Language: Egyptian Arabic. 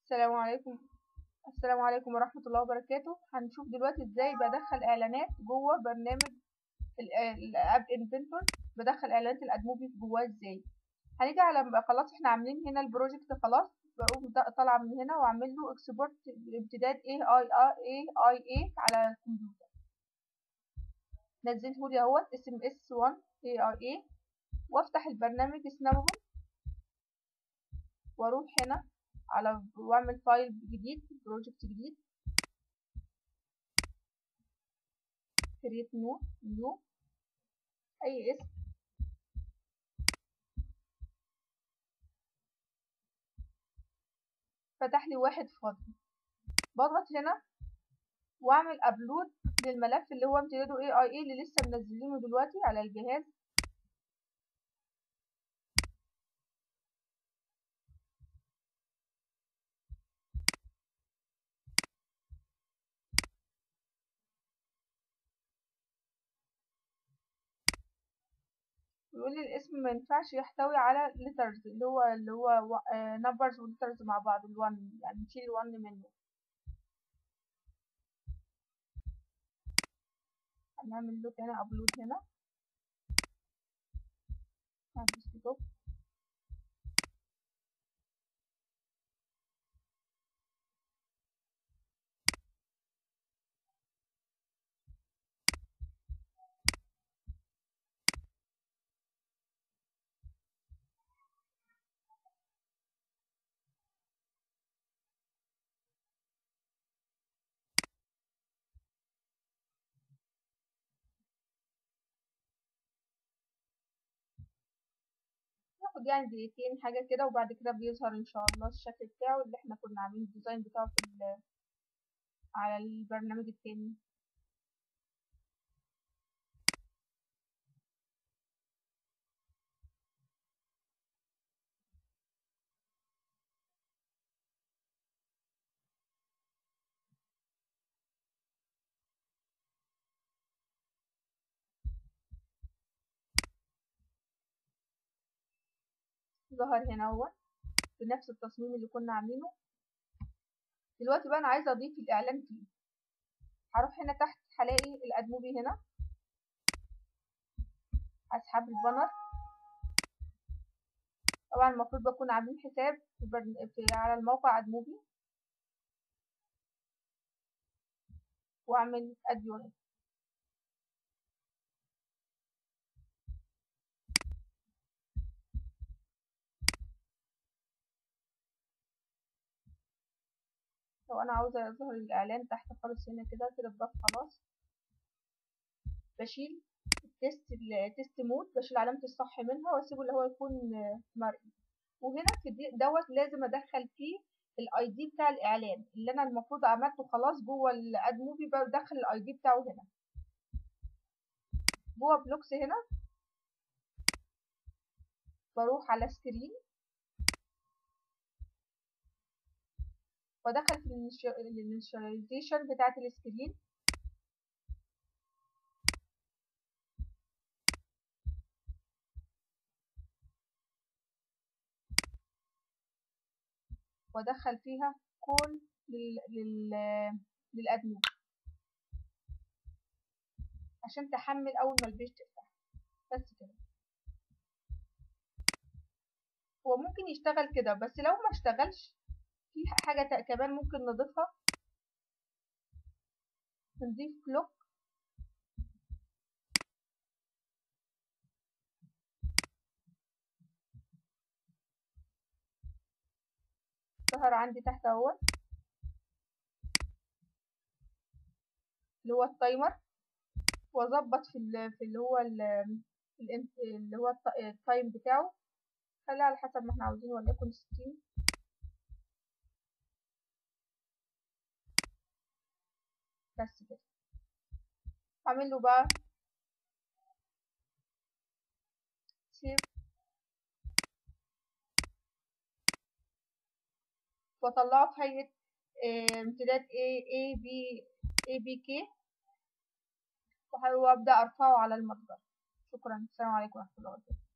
السلام عليكم السلام عليكم ورحمة الله وبركاته هنشوف دلوقتي ازاي بدخل اعلانات جوه برنامج الاب انفنتور بدخل اعلانات الادموبي جواه ازاي هنيجي على بقى خلاص احنا عاملين هنا البروجكت خلاص بقوم طالعه من هنا واعمل له اكسبورت بامتداد اي اي اي اي اي على الكمبيوتر نزلته لي اهوت اس ام اس 1 اي اي اي وافتح البرنامج سنابون واروح هنا على واعمل فايل جديد بروجكت جديد create new new اي اسم فتح لي واحد فاضي بضغط هنا واعمل ابلود للملف اللي هو امتداده اي اي اي اللي لسه منزلينه دلوقتي على الجهاز يقول لي الاسم ما ينفعش يحتوي على letters اللي هو اللي هو numbers و letters مع بعض ال1 يعني نشيل ال1 منه هنعمل له هنا ابلود هنا ديسكتوب هاخد يعني دقيقتين حاجة كده وبعد كده بيظهر ان شاء الله الشكل بتاعه اللي احنا كنا عاملين الديزاين بتاعه في على البرنامج التاني ظهر هنا اهو بنفس التصميم اللي كنا عاملينه دلوقتي بقى انا عايزه اضيف الاعلان فيه هروح هنا تحت هلاقي الادموبي هنا اسحب البانر طبعا المفروض بكون عاملين حساب في, برن... في على الموقع ادموبي واعمل اد يونت لو انا عاوزه اظهر الاعلان تحت خالص هنا كده كده الضغط خلاص بشيل التست التست مود بشيل علامه الصح منها واسيبه اللي هو يكون مرئي وهنا في دوت لازم ادخل فيه الاي دي بتاع الاعلان اللي انا المفروض عملته خلاص جوه الاد موفي بدخل الاي دي بتاعه هنا جوه بلوكس هنا بروح على سكرين وادخل في الانيشاليزيشن بتاعه السكرين وادخل فيها كل لل لل للادمن عشان تحمل اول ما البيج تفتح بس كده هو ممكن يشتغل كده بس لو ما اشتغلش في حاجة كمان ممكن نضيفها نضيف كلوك ظهر عندي تحت اهو اللي هو التايمر واظبط في في اللي هو اللي هو التايم بتاعه خليها على حسب ما احنا عاوزين وليكن ستين بس كده اعمل له بقى سيف واطلعه في هيئة امتداد A A B A B K وابدأ ارفعه على المتجر شكرا السلام عليكم ورحمة الله وبركاته